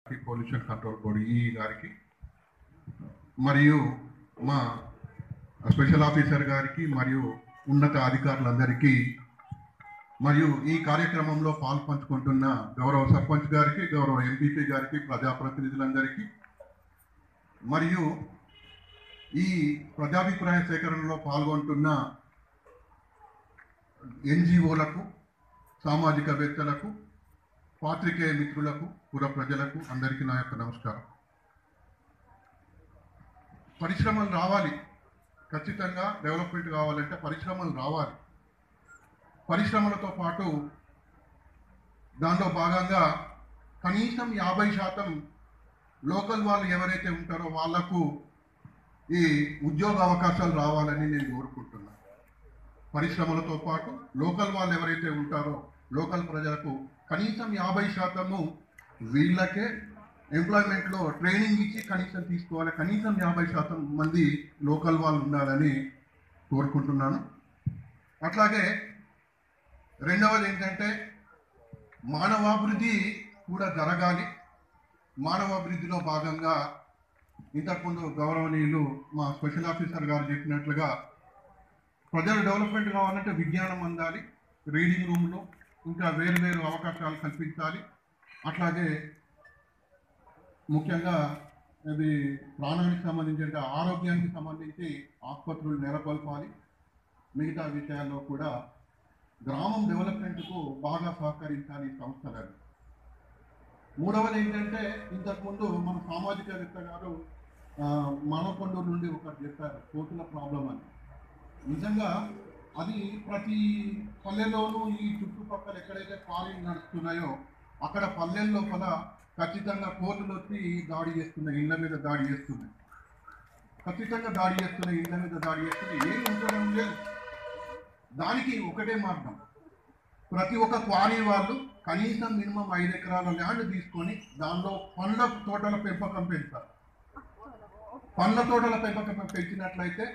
pollution control board ఈ గారికి మరియు మా స్పెషల్ ఆఫీసర్ గారికి మరియు ఉన్నత అధికారులందరికీ మరియు ఈ కార్యక్రమంలో పాల్పంచుకుంటున్న గౌరవ సర్పంచ్ గారికి గౌరవ ఎంపీపీ గారికి ప్రజాప్రతినిధులందరికీ మరియు ఈ ప్రజాభిప్రాయ సేకరణలో పాల్గొంటున్న ఎన్జిఓలకు సామాజికవేత్తలకు పాత్రికేయ మిత్రులకు పుర ప్రజలకు అందరికీ నా యొక్క నమస్కారం పరిశ్రమలు రావాలి ఖచ్చితంగా డెవలప్మెంట్ కావాలంటే పరిశ్రమలు రావాలి పరిశ్రమలతో పాటు దానిలో భాగంగా కనీసం యాభై శాతం లోకల్ వాళ్ళు ఎవరైతే ఉంటారో వాళ్లకు ఈ ఉద్యోగ అవకాశాలు రావాలని నేను కోరుకుంటున్నాను పరిశ్రమలతో పాటు లోకల్ వాళ్ళు ఎవరైతే ఉంటారో లోకల్ ప్రజలకు కనీసం యాభై శాతము వీళ్ళకే ఎంప్లాయ్మెంట్లో ట్రైనింగ్ ఇచ్చి కనీసం తీసుకోవాలి కనీసం యాభై శాతం మంది లోకల్ వాళ్ళు ఉండాలని కోరుకుంటున్నాను అట్లాగే రెండవది ఏంటంటే మానవాభివృద్ధి కూడా జరగాలి మానవాభివృద్ధిలో భాగంగా ఇంతకుముందు గౌరవనీయులు మా స్పెషల్ ఆఫీసర్ గారు చెప్పినట్లుగా ప్రజలు డెవలప్మెంట్ కావాలంటే విజ్ఞానం అందాలి రీడింగ్ రూమ్లో ఇంకా వేరు వేరు అవకాశాలు కల్పించాలి అట్లాగే ముఖ్యంగా ఇది ప్రాణానికి సంబంధించి అంటే ఆరోగ్యానికి సంబంధించి ఆసుపత్రులు నెలకొల్పాలి మిగతా విషయాల్లో కూడా గ్రామం డెవలప్మెంట్కు బాగా సహకరించాలి ఈ సంస్థలను మూడవది ఏంటంటే ఇంతకుముందు మన సామాజికవేత్త గారు ఆ, మానకొండూరు నుండి ఒకటి చెప్పారు కోతుల ప్రాబ్లం అని నిజంగా అది ప్రతి పల్లెలోనూ ఈ చుట్టుపక్కల ఎక్కడైతే ఫారింగ్ నడుస్తున్నాయో అక్కడ పల్లెల లోపల ఖచ్చితంగా కోతులు వచ్చి దాడి చేస్తున్నాయి ఇళ్ళ మీద దాడి చేస్తున్నాయి ఖచ్చితంగా దాడి చేస్తున్నాయి ఇళ్ళ మీద దాడి చేస్తున్నాయి ఏం ఉంచడం లేదు దానికి ఒకటే మార్గం ప్రతి ఒక్క క్వారీ వాళ్ళు కనీసం మినిమం ఐదు ఎకరాల ల్యాండ్ తీసుకొని దానిలో పండ్ల తోటల పెంపకం పెంచాలి పండ్ల తోటల పెంపకం పెంచినట్లయితే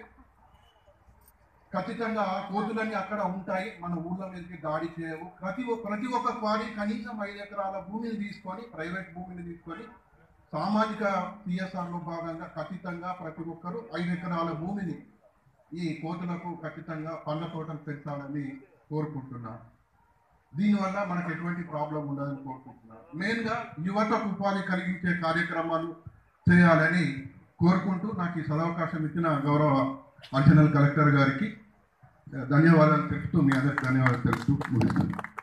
ఖచ్చితంగా కోతులన్నీ అక్కడ ఉంటాయి మన ఊళ్ళ మీదకి దాడి చేయవు ప్రతి ఒ- ప్రతి ఒక్క క్వారీ కనీసం ఐదు ఎకరాల భూమిని తీసుకొని ప్రైవేట్ భూమిని తీసుకొని సామాజిక పిఎస్ఆర్లో భాగంగా ఖచ్చితంగా ప్రతి ఒక్కరూ ఐదు ఎకరాల భూమిని ఈ కోతులకు ఖచ్చితంగా పండ్ల తోటలు పెంచాలని కోరుకుంటున్నాను దీనివల్ల మనకు ఎటువంటి ప్రాబ్లం ఉండదని కోరుకుంటున్నాను మెయిన్గా యువతకు ఉపాధి కలిగించే కార్యక్రమాలు చేయాలని కోరుకుంటూ నాకు ఈ సదవకాశం ఇచ్చిన గౌరవ అడిషనల్ కలెక్టర్ గారికి ధన్యవాదాలు తెలుపుతూ మీ అందరికి ధన్యవాదాలు తెలుపుతూ ముగిస్తున్నాను